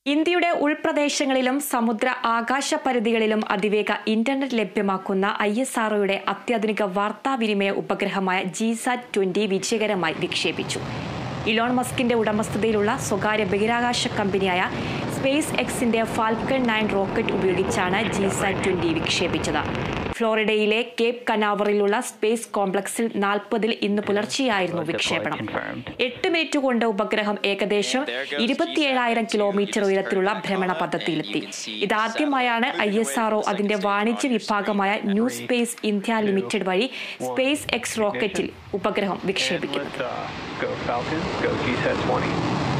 ഇന്ത്യയുടെ ഉൾപ്രദേശങ്ങളിലും സമുദ്ര ആകാശ പരിധികളിലും അതിവേഗ ഇന്റർനെറ്റ് ലഭ്യമാക്കുന്ന ഐ എസ് ആർഒയുടെ അത്യാധുനിക വാർത്താവിനിമയ ഉപഗ്രഹമായ ജിസാറ്റ് ട്വന്റി വിജയകരമായി വിക്ഷേപിച്ചു ഇലോൺ മസ്കിന്റെ ഉടമസ്ഥതയിലുള്ള സ്വകാര്യ ബഹിരാകാശ കമ്പനിയായ സ്പേസ് എക്സിന്റെ ഫാൽക്കൺ നയൻ റോക്കറ്റ് ഉപയോഗിച്ചാണ് ജിസാറ്റ് ട്വന്റി വിക്ഷേപിച്ചത് ഫ്ലോറിഡയിലെ കേപ്പ് കനാവറിലുള്ള സ്പേസ് കോംപ്ലക്സിൽ നാൽപ്പതിൽ ഇന്ന് പുലർച്ചെയായിരുന്നു വിക്ഷേപണം എട്ട് മിനിറ്റ് കൊണ്ട് ഉപഗ്രഹം ഏകദേശം ഇരുപത്തിയേഴായിരം കിലോമീറ്റർ ഉയരത്തിലുള്ള ഭ്രമണ പദ്ധതിയിലെത്തി ഇതാദ്യമായാണ് ഐ എസ് ആർഒ അതിന്റെ വാണിജ്യ വിഭാഗമായ ന്യൂ സ്പേസ് ഇന്ത്യ ലിമിറ്റഡ് വഴി സ്പേസ് എക്സ് റോക്കറ്റിൽ ഉപഗ്രഹം വിക്ഷേപിക്കുന്നത് Let's uh, go Falcon, go GSAT 20.